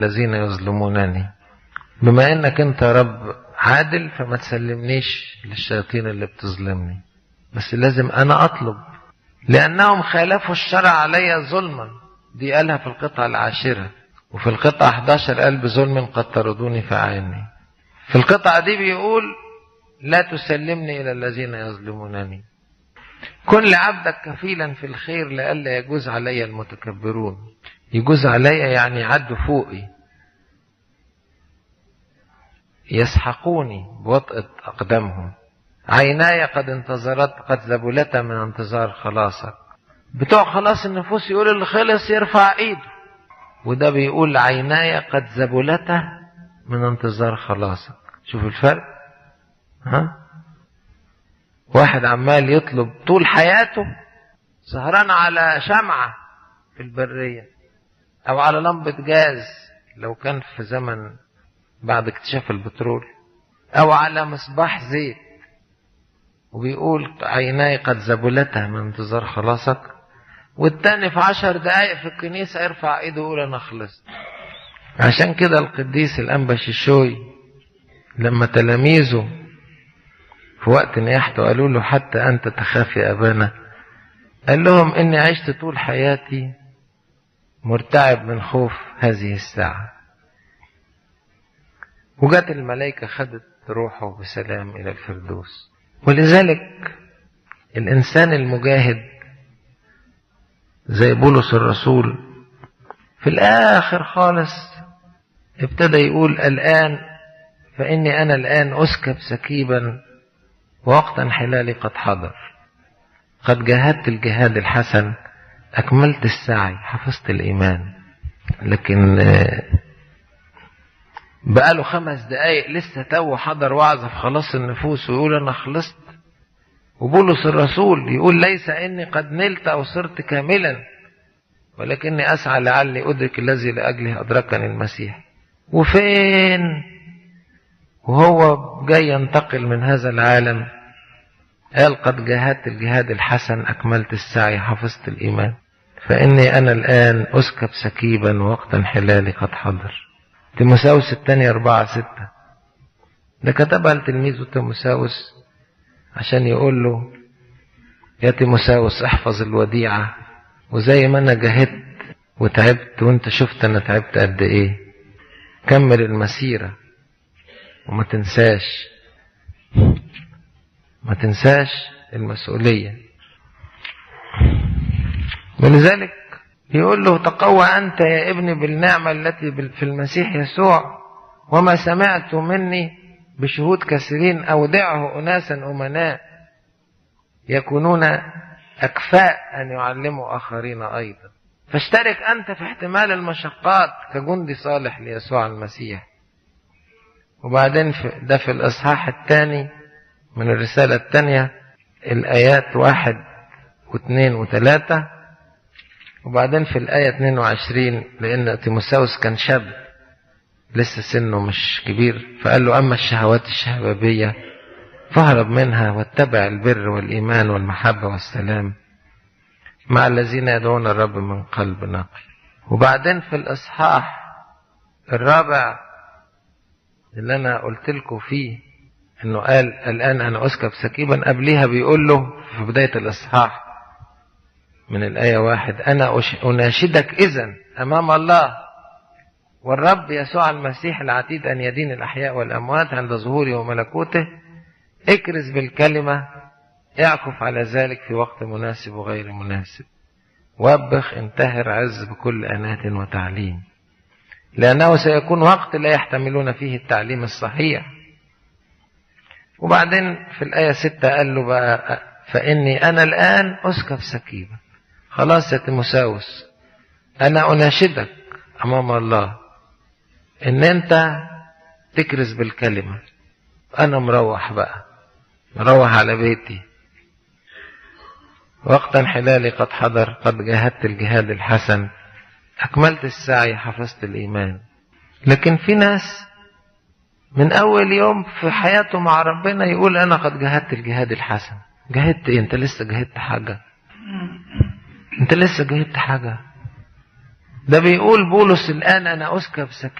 الذين يظلمونني بما انك انت يا رب عادل فما تسلمنيش للشياطين اللي بتظلمني بس لازم انا اطلب لانهم خالفوا الشرع علي ظلما دي قالها في القطعة العاشرة وفي القطعة 11 قال بظلم قد طردوني فأعني في القطعة دي بيقول لا تسلمني إلى الذين يظلمونني كن لعبدك كفيلا في الخير لئلا يجوز علي المتكبرون يجوز علي يعني عدوا فوقي يسحقوني بوطأة أقدامهم عيناي قد انتظرت قد ذبلتا من انتظار خلاصك بتوع خلاص النفوس يقول اللي خلص يرفع ايده وده بيقول عيناي قد ذبلتا من انتظار خلاصك شوف الفرق ها واحد عمال يطلب طول حياته سهران على شمعة في البرية أو على لمبة جاز لو كان في زمن بعد اكتشاف البترول أو على مصباح زيت وبيقول عيناي قد ذبلتها من انتظار خلاصك والتاني في عشر دقايق في الكنيسة يرفع ايده يقول أنا خلصت عشان كده القديس الأنبا شيشوي لما تلاميذه في وقت نياحته قالوا له حتى أنت تخاف يا أبانا قال لهم إني عشت طول حياتي مرتعب من خوف هذه الساعة وجت الملائكة خدت روحه بسلام إلى الفردوس ولذلك الإنسان المجاهد زي بولس الرسول في الآخر خالص ابتدى يقول الآن فإني أنا الآن أسكب سكيبا ووقت انحلالي قد حضر قد جاهدت الجهاد الحسن أكملت السعي حفظت الإيمان لكن بقاله خمس دقايق لسه تو حضر وعظة في خلاص النفوس ويقول أنا خلصت وبولس الرسول يقول ليس إني قد نلت أو صرت كاملا ولكني أسعى لعلي أدرك الذي لأجله أدركني المسيح وفين وهو جاي ينتقل من هذا العالم قال قد جاهدت الجهاد الحسن أكملت السعي حفظت الإيمان فإني أنا الآن أسكب سكيبا وقت انحلالي قد حضر تيموساوس الثانية أربعة ستة ده كتبها لتلميذه تيموساوس عشان يقول له يا تيموساوس احفظ الوديعة وزي ما أنا جاهدت وتعبت وانت شفت أنا تعبت قد إيه كمل المسيرة وما تنساش ما تنساش المسؤولية ولذلك يقول له تقوى أنت يا ابني بالنعمة التي في المسيح يسوع وما سمعت مني بشهود كثيرين أودعه أناسا أمناء يكونون أكفاء أن يعلموا آخرين أيضا فاشترك أنت في احتمال المشقات كجندي صالح ليسوع المسيح وبعدين في ده في الإصحاح الثاني من الرسالة الثانية الآيات واحد واثنين وثلاثة وبعدين في الآية 22 لأن تيموساوس كان شاب لسه سنه مش كبير فقال له أما الشهوات الشبابية فاهرب منها واتبع البر والإيمان والمحبة والسلام مع الذين يدعون الرب من قلب نقي وبعدين في الإصحاح الرابع اللي أنا قلت لكم فيه إنه قال الآن أنا أسكب سكيبا قبليها بيقول له في بداية الإصحاح من الآية واحد أنا أناشدك إذا أمام الله والرب يسوع المسيح العتيد أن يدين الأحياء والأموات عند ظهوره وملكوته اكرز بالكلمة اعكف على ذلك في وقت مناسب وغير مناسب وبخ انتهر عز بكل أنات وتعليم لأنه سيكون وقت لا يحتملون فيه التعليم الصحيح وبعدين في الآية ستة قال له بقى فإني أنا الآن أسكب سكيبا خلاص يا تيموساوس أنا أناشدك أمام الله إن أنت تكرز بالكلمة أنا مروح بقى مروح على بيتي وقت انحلالي قد حضر قد جاهدت الجهاد الحسن أكملت السعي حفظت الإيمان لكن في ناس من أول يوم في حياته مع ربنا يقول أنا قد جاهدت الجهاد الحسن جاهدت إيه؟ أنت لسه جاهدت حاجة أنت لسه جاهدت حاجة ده بيقول بولس الآن أنا أسكب سكين